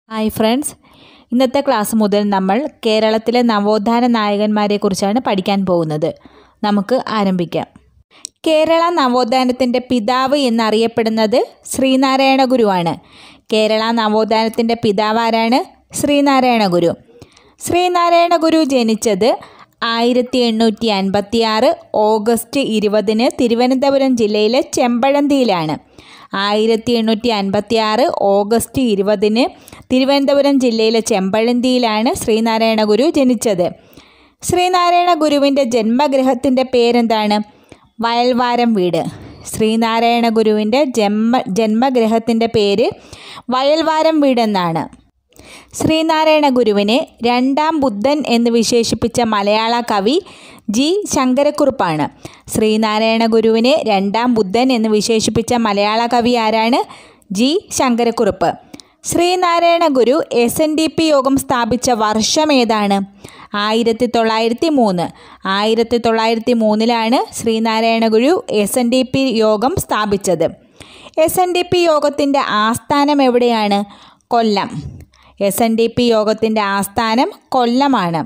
hi friends ഇന്നത്തെ class മുതൽ നമ്മൾ കേരളത്തിലെ നവോത്ഥാന നായകന്മാരെക്കുറിച്ചാണ് പഠിക്കാൻ പോകുന്നത് നമുക്ക് ആരംഭിക്കാം കേരള നവോത്ഥാനത്തിൻ്റെ പിതാവ് എന്നറിയപ്പെടുന്നത് ശ്രീനാരായണ ഗുരുവാണ് കേരള നവോത്ഥാനത്തിൻ്റെ പിതാവ് ആരാണ് ശ്രീനാരായണ ഗുരു ശ്രീനാരായണ ഗുരു ജനിച്ചത് ആയിരത്തി എണ്ണൂറ്റി അൻപത്തി ആറ് ഓഗസ്റ്റ് ഇരുപതിന് തിരുവനന്തപുരം ജില്ലയിലെ ചെമ്പഴന്തിയിലാണ് ആയിരത്തി എണ്ണൂറ്റി അൻപത്തി ആറ് ഓഗസ്റ്റ് ഇരുപതിന് തിരുവനന്തപുരം ജില്ലയിലെ ചെമ്പഴന്തിയിലാണ് ശ്രീനാരായണ ഗുരു ജനിച്ചത് ശ്രീനാരായണ ഗുരുവിൻ്റെ ജന്മഗൃഹത്തിൻ്റെ പേരെന്താണ് വയൽവാരം വീട് ശ്രീനാരായണ ഗുരുവിൻ്റെ ജന്മ ജന്മഗൃഹത്തിൻ്റെ പേര് വയൽവാരം വീടെന്നാണ് ശ്രീനാരായണ ഗുരുവിനെ രണ്ടാം ബുദ്ധൻ എന്ന് വിശേഷിപ്പിച്ച മലയാള കവി ജി ശങ്കരക്കുറുപ്പാണ് ശ്രീനാരായണ ഗുരുവിനെ രണ്ടാം ബുദ്ധൻ എന്ന് വിശേഷിപ്പിച്ച മലയാള കവി ആരാണ് G Sankarakurup Sreenarayana Guru S N D P Yogam സ്ഥാപിച്ച വർഷം ഏതാണ് ആയിരത്തി തൊള്ളായിരത്തി മൂന്ന് ആയിരത്തി തൊള്ളായിരത്തി മൂന്നിലാണ് Sreenarayana Guru S N D P Yogam സ്ഥാപിച്ചത് എസ് എൻ ഡി പി യോഗത്തിൻ്റെ ആസ്ഥാനം എവിടെയാണ് Kollam S N D P യോഗത്തിൻ്റെ ആസ്ഥാനം കൊല്ലമാണ്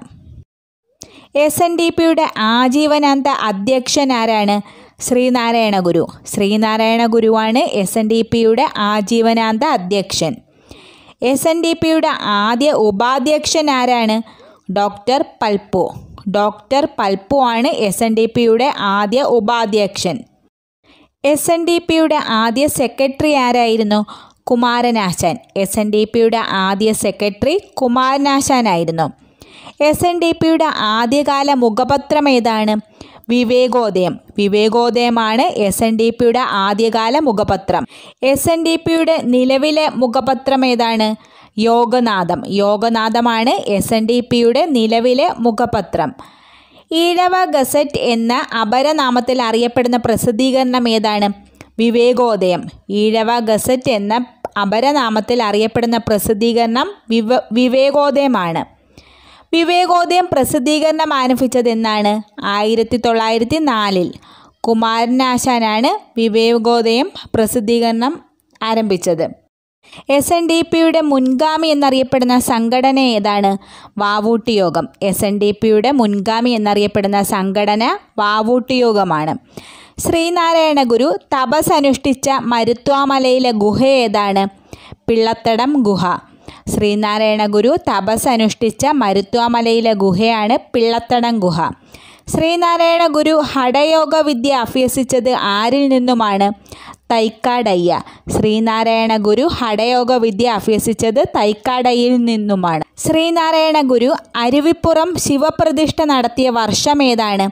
എസ് എൻ ഡി പിയുടെ ആജീവനാന്ത അധ്യക്ഷൻ ആരാണ് ശ്രീനാരായണ ഗുരു ശ്രീനാരായണ ഗുരുവാണ് എസ് എൻ ഡി പിയുടെ ആജീവനാന്ത അധ്യക്ഷൻ എസ് എൻ ഡി പിയുടെ ആദ്യ ഉപാധ്യക്ഷൻ ആരാണ് ഡോക്ടർ പൽപ്പു ഡോക്ടർ പൽപ്പു ആണ് എസ് എൻ ഡി പിയുടെ ആദ്യ ഉപാധ്യക്ഷൻ എസ് എൻ ഡി പിയുടെ ആദ്യ സെക്രട്ടറി ആരായിരുന്നു കുമാരനാശാൻ എസ് എൻ ഡി പിയുടെ ആദ്യ സെക്രട്ടറി കുമാരനാശാനായിരുന്നു എസ് എൻ ഡി പിയുടെ ആദ്യകാല മുഖപത്രം ഏതാണ് വിവേകോദയം വിവേകോദയമാണ് എസ് എൻ ഡി പിയുടെ ആദ്യകാല മുഖപത്രം എസ് എൻ ഡി പിയുടെ നിലവിലെ മുഖപത്രം ഏതാണ് യോഗനാഥം യോഗനാഥമാണ് എസ് എൻ ഡി പിയുടെ നിലവിലെ മുഖപത്രം ഈഴവ ഗസറ്റ് എന്ന അപരനാമത്തിൽ അറിയപ്പെടുന്ന പ്രസിദ്ധീകരണം ഏതാണ് വിവേകോദയം ഈഴവ ഗസറ്റ് എന്ന അപരനാമത്തിൽ അറിയപ്പെടുന്ന പ്രസിദ്ധീകരണം വിവ വിവേകോദയമാണ് വിവേകോദയം പ്രസിദ്ധീകരണം ആരംഭിച്ചത് എന്നാണ് ആയിരത്തി തൊള്ളായിരത്തി നാലിൽ കുമാരനാശാനാണ് വിവേകോദയം പ്രസിദ്ധീകരണം ആരംഭിച്ചത് എസ് എൻ ഡി പിയുടെ മുൻഗാമി എന്നറിയപ്പെടുന്ന സംഘടന ഏതാണ് വാവൂട്ടി യോഗം എസ് എൻ ഡി പിയുടെ മുൻഗാമി എന്നറിയപ്പെടുന്ന സംഘടന വാവൂട്ടി യോഗമാണ് ശ്രീനാരായണ ഗുരു തപസ് അനുഷ്ഠിച്ച മരുത്വാമലയിലെ ഗുഹ ഏതാണ് പിള്ളത്തടം ഗുഹ ശ്രീനാരായണ ഗുരു തപസ് അനുഷ്ഠിച്ച മരുത്വാമലയിലെ ഗുഹയാണ് പിള്ളത്തടം ഗുഹ ശ്രീനാരായണ ഗുരു ഹഠയോഗ വിദ്യ അഭ്യസിച്ചത് ആരിൽ നിന്നുമാണ് തൈക്കാടയ്യ ശ്രീനാരായണ ഗുരു ഹഠയോഗ വിദ്യ അഭ്യസിച്ചത് തൈക്കാടയിൽ നിന്നുമാണ് ശ്രീനാരായണ ഗുരു അരുവിപ്പുറം ശിവപ്രതിഷ്ഠ നടത്തിയ വർഷം ഏതാണ്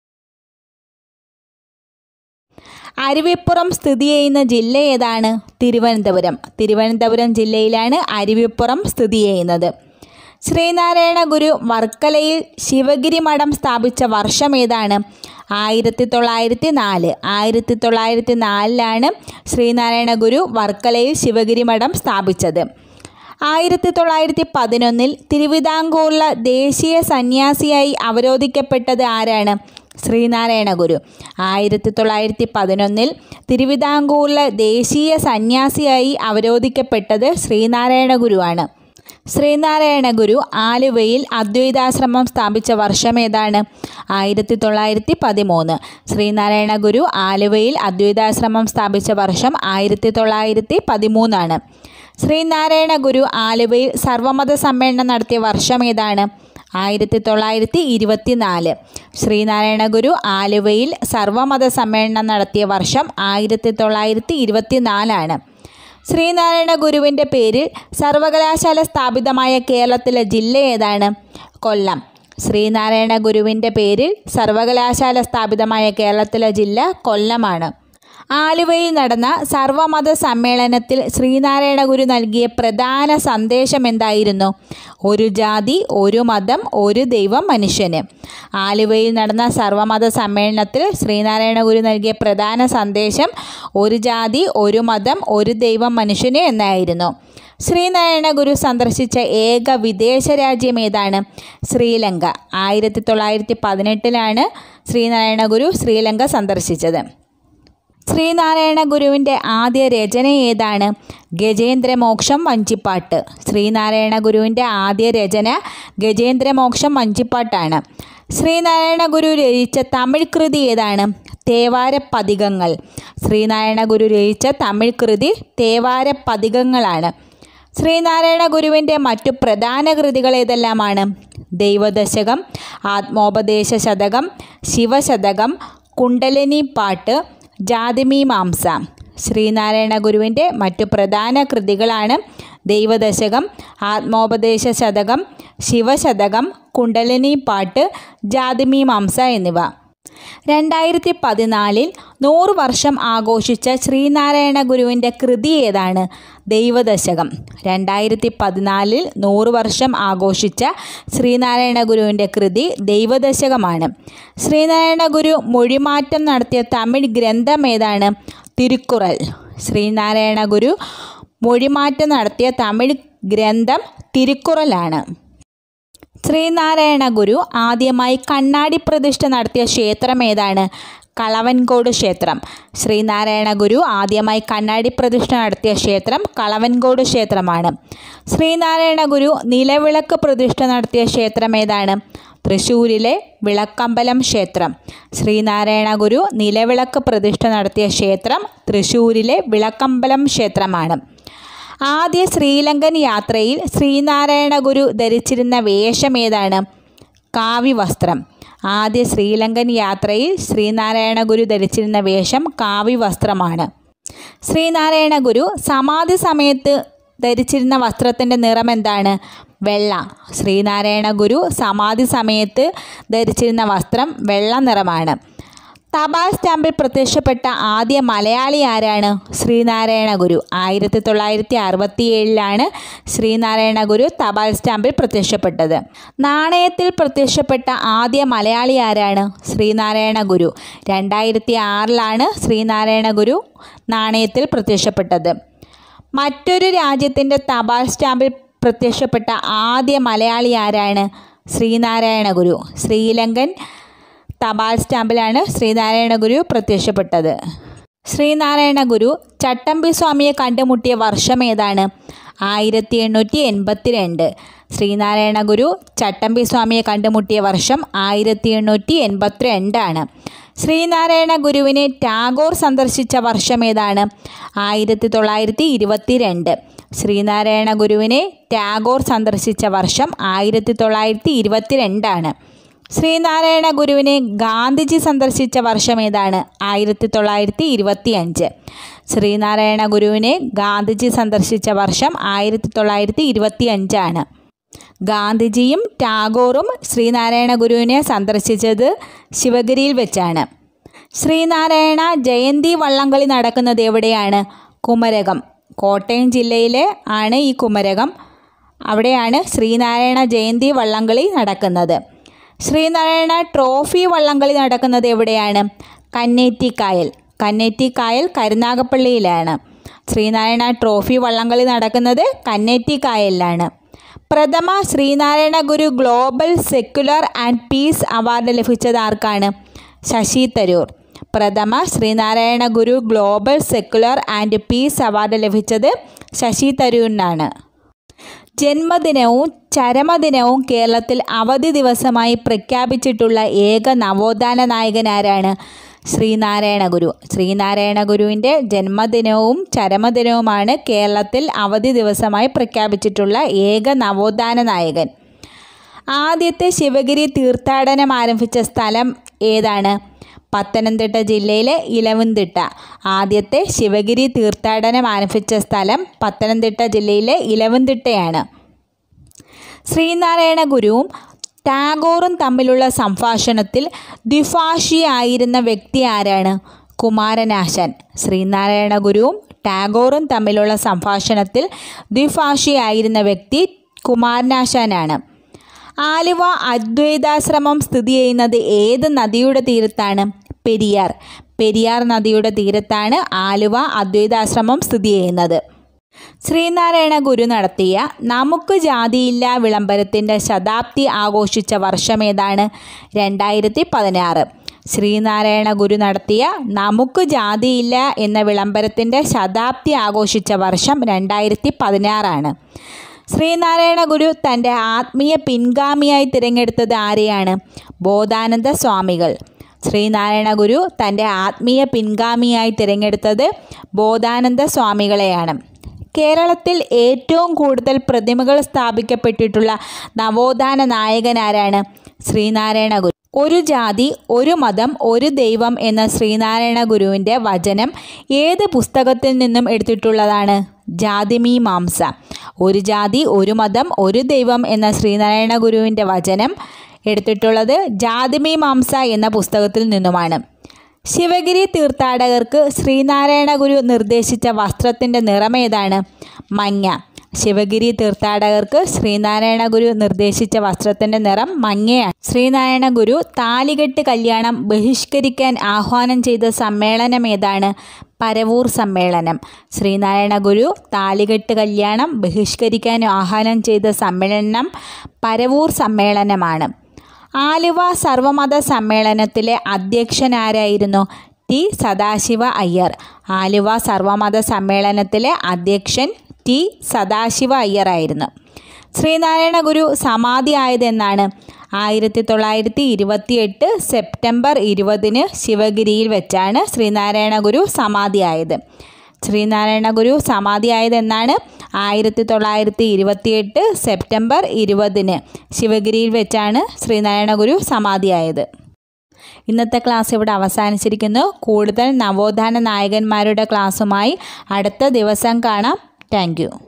അരുവിപ്പുറം സ്ഥിതി ചെയ്യുന്ന ജില്ല ഏതാണ് തിരുവനന്തപുരം തിരുവനന്തപുരം ജില്ലയിലാണ് അരുവിപ്പുറം സ്ഥിതി ചെയ്യുന്നത് ശ്രീനാരായണ ഗുരു വർക്കലയിൽ ശിവഗിരി മഠം സ്ഥാപിച്ച വർഷം ഏതാണ് ആയിരത്തി തൊള്ളായിരത്തി നാല് ആയിരത്തി തൊള്ളായിരത്തി നാലിലാണ് ശ്രീനാരായണ ഗുരു വർക്കലയിൽ ശിവഗിരി മഠം സ്ഥാപിച്ചത് ആയിരത്തി തൊള്ളായിരത്തി പതിനൊന്നിൽ തിരുവിതാംകൂറിലെ ദേശീയ സന്യാസിയായി അവരോധിക്കപ്പെട്ടത് ആരാണ് ശ്രീനാരായണ ഗുരു ആയിരത്തി തൊള്ളായിരത്തി പതിനൊന്നിൽ തിരുവിതാംകൂറിലെ ദേശീയ സന്യാസിയായി അവരോധിക്കപ്പെട്ടത് ശ്രീനാരായണ ഗുരുവാണ് ശ്രീനാരായണ ഗുരു ആലുവയിൽ അദ്വൈതാശ്രമം സ്ഥാപിച്ച വർഷം ഏതാണ് ആയിരത്തി തൊള്ളായിരത്തി പതിമൂന്ന് ശ്രീനാരായണ ഗുരു ആലുവയിൽ അദ്വൈതാശ്രമം സ്ഥാപിച്ച വർഷം ആയിരത്തി തൊള്ളായിരത്തി പതിമൂന്നാണ് ശ്രീനാരായണ ഗുരു ആലുവയിൽ സർവമത സമ്മേളനം നടത്തിയ വർഷം ഏതാണ് ആയിരത്തി തൊള്ളായിരത്തി ഇരുപത്തി നാല് ശ്രീനാരായണ ഗുരു ആലുവയിൽ സർവമത സമ്മേളനം നടത്തിയ വർഷം ആയിരത്തി തൊള്ളായിരത്തി ഇരുപത്തി നാലാണ് ശ്രീനാരായണ ഗുരുവിൻ്റെ പേരിൽ സർവകലാശാല സ്ഥാപിതമായ കേരളത്തിലെ ജില്ല ഏതാണ് കൊല്ലം ശ്രീനാരായണ ഗുരുവിൻ്റെ പേരിൽ സർവകലാശാല സ്ഥാപിതമായ കേരളത്തിലെ ജില്ല കൊല്ലമാണ് ആലുവയിൽ നടന്ന സർവമത സമ്മേളനത്തിൽ ശ്രീനാരായണ ഗുരു നൽകിയ പ്രധാന സന്ദേശം എന്തായിരുന്നു ഒരു ജാതി ഒരു മതം ഒരു ദൈവം മനുഷ്യന് ആലുവയിൽ നടന്ന സർവമത സമ്മേളനത്തിൽ ശ്രീനാരായണ ഗുരു നൽകിയ പ്രധാന സന്ദേശം ഒരു ജാതി ഒരു മതം ഒരു ദൈവം മനുഷ്യന് എന്നായിരുന്നു ശ്രീനാരായണ ഗുരു സന്ദർശിച്ച ഏക വിദേശ രാജ്യം ഏതാണ് ശ്രീലങ്ക ആയിരത്തി തൊള്ളായിരത്തി പതിനെട്ടിലാണ് ശ്രീനാരായണ ഗുരു ശ്രീലങ്ക സന്ദർശിച്ചത് ശ്രീനാരായണ ഗുരുവിൻ്റെ ആദ്യ രചന ഏതാണ് ഗജേന്ദ്രമോക്ഷം വഞ്ചിപ്പാട്ട് ശ്രീനാരായണ ഗുരുവിൻ്റെ ആദ്യ രചന ഗജേന്ദ്രമോക്ഷം വഞ്ചിപ്പാട്ടാണ് ശ്രീനാരായണ ഗുരു രചിച്ച തമിഴ് കൃതി ഏതാണ് തേവാര പതികങ്ങൾ ശ്രീനാരായണ ഗുരു രചിച്ച തമിഴ് കൃതി തേവാര പതികങ്ങളാണ് ശ്രീനാരായണ ഗുരുവിൻ്റെ മറ്റു പ്രധാന കൃതികൾ ഏതെല്ലാമാണ് ദൈവദശകം ആത്മോപദേശ ശതകം ശിവശതകം കുണ്ടലിനി പാട്ട് ജാതിമീമാംസ ശ്രീനാരായണ ഗുരുവിൻ്റെ മറ്റു പ്രധാന കൃതികളാണ് ദൈവദശകം ആത്മോപദേശ ശതകം ശിവശതകം കുണ്ടലിനി പാട്ട് ജാതിമീമാംസ എന്നിവ രണ്ടായിരത്തി പതിനാലിൽ നൂറ് വർഷം ആഘോഷിച്ച ശ്രീനാരായണ ഗുരുവിൻ്റെ കൃതി ഏതാണ് ദൈവദശകം രണ്ടായിരത്തി പതിനാലിൽ നൂറ് വർഷം ആഘോഷിച്ച ശ്രീനാരായണ ഗുരുവിൻ്റെ കൃതി ദൈവദശകമാണ് ശ്രീനാരായണ ഗുരു മൊഴിമാറ്റം നടത്തിയ തമിഴ് ഗ്രന്ഥം ഏതാണ് തിരുക്കുറൽ ശ്രീനാരായണ ഗുരു മൊഴിമാറ്റം നടത്തിയ തമിഴ് ഗ്രന്ഥം തിരുക്കുറലാണ് ശ്രീനാരായണ ഗുരു ആദ്യമായി കണ്ണാടി പ്രതിഷ്ഠ നടത്തിയ ക്ഷേത്രം ഏതാണ് കളവൻകോട് ക്ഷേത്രം ശ്രീനാരായണ ഗുരു ആദ്യമായി കണ്ണാടി പ്രതിഷ്ഠ നടത്തിയ ക്ഷേത്രം കളവൻകോട് ക്ഷേത്രമാണ് ശ്രീനാരായണ ഗുരു നിലവിളക്ക് പ്രതിഷ്ഠ നടത്തിയ ക്ഷേത്രം ഏതാണ് തൃശ്ശൂരിലെ വിളക്കമ്പലം ക്ഷേത്രം ശ്രീനാരായണ ഗുരു നിലവിളക്ക് പ്രതിഷ്ഠ നടത്തിയ ക്ഷേത്രം തൃശ്ശൂരിലെ വിളക്കമ്പലം ക്ഷേത്രമാണ് ആദ്യ ശ്രീലങ്കൻ യാത്രയിൽ ശ്രീനാരായണ ഗുരു ധരിച്ചിരുന്ന വേഷം ഏതാണ് കാവ്യവസ്ത്രം ആദ്യ ശ്രീലങ്കൻ യാത്രയിൽ ശ്രീനാരായണ ഗുരു ധരിച്ചിരുന്ന വേഷം കാവ്യവസ്ത്രമാണ് ശ്രീനാരായണ ഗുരു സമാധി സമയത്ത് ധരിച്ചിരുന്ന വസ്ത്രത്തിൻ്റെ നിറം എന്താണ് വെള്ള ശ്രീനാരായണ ഗുരു സമാധി സമയത്ത് ധരിച്ചിരുന്ന വസ്ത്രം വെള്ള നിറമാണ് തപാൽ സ്റ്റാമ്പിൽ പ്രത്യക്ഷപ്പെട്ട ആദ്യ മലയാളി ആരാണ് ശ്രീനാരായണ ഗുരു ആയിരത്തി തൊള്ളായിരത്തി അറുപത്തി ഏഴിലാണ് ശ്രീനാരായണ ഗുരു തപാൽ സ്റ്റാമ്പിൽ പ്രത്യക്ഷപ്പെട്ടത് നാണയത്തിൽ പ്രത്യക്ഷപ്പെട്ട ആദ്യ മലയാളി ആരാണ് ശ്രീനാരായണ ഗുരു രണ്ടായിരത്തി ആറിലാണ് ശ്രീനാരായണ ഗുരു നാണയത്തിൽ പ്രത്യക്ഷപ്പെട്ടത് മറ്റൊരു രാജ്യത്തിൻ്റെ തപാൽ സ്റ്റാമ്പിൽ പ്രത്യക്ഷപ്പെട്ട ആദ്യ മലയാളി ആരാണ് ശ്രീനാരായണ ഗുരു ശ്രീലങ്കൻ തപാൽ സ്റ്റാമ്പിലാണ് ശ്രീനാരായണ ഗുരു പ്രത്യക്ഷപ്പെട്ടത് ശ്രീനാരായണ ഗുരു ചട്ടമ്പി സ്വാമിയെ കണ്ടുമുട്ടിയ വർഷം ഏതാണ് ആയിരത്തി എണ്ണൂറ്റി എൺപത്തി രണ്ട് ശ്രീനാരായണ ഗുരു ചട്ടമ്പി സ്വാമിയെ കണ്ടുമുട്ടിയ വർഷം ആയിരത്തി എണ്ണൂറ്റി എൺപത്തി രണ്ടാണ് ശ്രീനാരായണ ഗുരുവിനെ ടാഗോർ സന്ദർശിച്ച വർഷം ഏതാണ് ആയിരത്തി തൊള്ളായിരത്തി ഇരുപത്തി രണ്ട് ശ്രീനാരായണ ഗുരുവിനെ ടാഗോർ സന്ദർശിച്ച വർഷം ആയിരത്തി തൊള്ളായിരത്തി ഇരുപത്തി രണ്ടാണ് ശ്രീനാരായണ ഗുരുവിനെ ഗാന്ധിജി സന്ദർശിച്ച വർഷം ഏതാണ് ആയിരത്തി തൊള്ളായിരത്തി ഇരുപത്തി അഞ്ച് ശ്രീനാരായണ ഗുരുവിനെ ഗാന്ധിജി സന്ദർശിച്ച വർഷം ആയിരത്തി തൊള്ളായിരത്തി ഇരുപത്തി അഞ്ചാണ് ഗാന്ധിജിയും ടാഗോറും ശ്രീനാരായണ ഗുരുവിനെ സന്ദർശിച്ചത് ശിവഗിരിയിൽ വെച്ചാണ് ശ്രീനാരായണ ജയന്തി വള്ളംകളി നടക്കുന്നത് എവിടെയാണ് കുമരകം കോട്ടയം ജില്ലയിലെ ആണ് ഈ കുമരകം അവിടെയാണ് ശ്രീനാരായണ ജയന്തി വള്ളംകളി നടക്കുന്നത് ശ്രീനാരായണ ട്രോഫി വള്ളംകളി നടക്കുന്നത് എവിടെയാണ് കന്നേറ്റിക്കായൽ കന്നേറ്റിക്കായൽ കരുനാഗപ്പള്ളിയിലാണ് ശ്രീനാരായണ ട്രോഫി വള്ളംകളി നടക്കുന്നത് കന്നേറ്റിക്കായലിലാണ് പ്രഥമ Sreenarayana Guru global secular and peace award ലഭിച്ചത് ആർക്കാണ് ശശി തരൂർ പ്രഥമ Sreenarayana Guru global secular and peace award ലഭിച്ചത് ശശി തരൂരിനാണ് ജന്മദിനവും ചരമദിനവും കേരളത്തിൽ അവധി ദിവസമായി പ്രഖ്യാപിച്ചിട്ടുള്ള ഏക നവോത്ഥാന നായകൻ ആരാണ് ശ്രീനാരായണ ഗുരു ശ്രീനാരായണ ഗുരുവിൻ്റെ ജന്മദിനവും ചരമദിനവുമാണ് കേരളത്തിൽ അവധി ദിവസമായി പ്രഖ്യാപിച്ചിട്ടുള്ള ഏക നവോത്ഥാന നായകൻ ആദ്യത്തെ ശിവഗിരി തീർത്ഥാടനം ആരംഭിച്ച സ്ഥലം ഏതാണ് പത്തനംതിട്ട ജില്ലയിലെ ഇലവുംതിട്ട ആദ്യത്തെ ശിവഗിരി തീർത്ഥാടനം ആരംഭിച്ച സ്ഥലം പത്തനംതിട്ട ജില്ലയിലെ ഇലവുംതിട്ടയാണ് ശ്രീനാരായണ ഗുരുവും ടാഗോറും തമ്മിലുള്ള സംഭാഷണത്തിൽ ദ്വിഭാഷിയായിരുന്ന വ്യക്തി ആരാണ് കുമാരനാശാൻ ശ്രീനാരായണ ഗുരുവും ടാഗോറും തമ്മിലുള്ള സംഭാഷണത്തിൽ ദ്വിഭാഷിയായിരുന്ന വ്യക്തി കുമാരനാശാനാണ് ആലുവ അദ്വൈതാശ്രമം സ്ഥിതി ചെയ്യുന്നത് ഏത് നദിയുടെ തീരത്താണ് പെരിയാർ പെരിയാർ നദിയുടെ തീരത്താണ് ആലുവ അദ്വൈതാശ്രമം സ്ഥിതി ചെയ്യുന്നത് ശ്രീനാരായണ ഗുരു നടത്തിയ നമുക്ക് ജാതിയില്ല വിളംബരത്തിൻ്റെ ശതാബ്ദി ആഘോഷിച്ച വർഷം ഏതാണ് രണ്ടായിരത്തി പതിനാറ് ശ്രീനാരായണ ഗുരു നടത്തിയ നമുക്ക് ജാതിയില്ല എന്ന വിളംബരത്തിൻ്റെ ശതാബ്ദി ആഘോഷിച്ച വർഷം രണ്ടായിരത്തി പതിനാറാണ് ശ്രീനാരായണ ഗുരു തൻ്റെ ആത്മീയ പിൻഗാമിയായി തിരഞ്ഞെടുത്തത് ആരെയാണ് ബോധാനന്ദ സ്വാമികൾ ശ്രീനാരായണ ഗുരു തൻ്റെ ആത്മീയ പിൻഗാമിയായി തിരഞ്ഞെടുത്തത് ബോധാനന്ദ സ്വാമികളെയാണ് കേരളത്തിൽ ഏറ്റവും കൂടുതൽ പ്രതിമകൾ സ്ഥാപിക്കപ്പെട്ടിട്ടുള്ള നവോത്ഥാന നായകൻ ആരാണ് ശ്രീനാരായണ ഗുരു ഒരു ജാതി ഒരു മതം ഒരു ദൈവം എന്ന ശ്രീനാരായണ ഗുരുവിൻ്റെ വചനം ഏത് പുസ്തകത്തിൽ നിന്നും എടുത്തിട്ടുള്ളതാണ് ജാതിമീമാംസ ഒരു ജാതി ഒരു മതം ഒരു ദൈവം എന്ന ശ്രീനാരായണ ഗുരുവിൻ്റെ വചനം എടുത്തിട്ടുള്ളത് ജാതിമീമാംസ എന്ന പുസ്തകത്തിൽ നിന്നുമാണ് ശിവഗിരി തീർത്ഥാടകർക്ക് ശ്രീനാരായണ ഗുരു നിർദ്ദേശിച്ച വസ്ത്രത്തിൻ്റെ നിറമേതാണ് മഞ്ഞ ശിവഗിരി തീർത്ഥാടകർക്ക് ശ്രീനാരായണ ഗുരു നിർദ്ദേശിച്ച വസ്ത്രത്തിൻ്റെ നിറം മഞ്ഞയാണ് ശ്രീനാരായണ ഗുരു താലികെട്ട് കല്യാണം ബഹിഷ്കരിക്കാൻ ആഹ്വാനം ചെയ്ത സമ്മേളനം ഏതാണ് പരവൂർ സമ്മേളനം ശ്രീനാരായണ ഗുരു താലികെട്ട് കല്യാണം ബഹിഷ്കരിക്കാൻ ആഹ്വാനം ചെയ്ത സമ്മേളനം പരവൂർ സമ്മേളനമാണ് ആലുവ സർവമത സമ്മേളനത്തിലെ അധ്യക്ഷനാരായിരുന്നു ടി സദാശിവ അയ്യർ ആലുവ സർവമത സമ്മേളനത്തിലെ അധ്യക്ഷൻ ടി സദാശിവ അയ്യറായിരുന്നു ശ്രീനാരായണ ഗുരു സമാധി ആയതെന്നാണ് ആയിരത്തി തൊള്ളായിരത്തി ഇരുപത്തിയെട്ട് സെപ്റ്റംബർ ഇരുപതിന് ശിവഗിരിയിൽ വെച്ചാണ് ശ്രീനാരായണ ഗുരു സമാധിയായത് ശ്രീനാരായണ ഗുരു സമാധിയായതെന്നാണ് ആയിരത്തി തൊള്ളായിരത്തി ഇരുപത്തിയെട്ട് സെപ്റ്റംബർ ഇരുപതിന് ശിവഗിരിയിൽ വെച്ചാണ് ശ്രീനാരായണ ഗുരു സമാധിയായത് ഇന്നത്തെ ക്ലാസ് ഇവിടെ അവസാനിച്ചിരിക്കുന്നു കൂടുതൽ നവോത്ഥാന നായകന്മാരുടെ ക്ലാസ്സുമായി അടുത്ത ദിവസം കാണാം താങ്ക്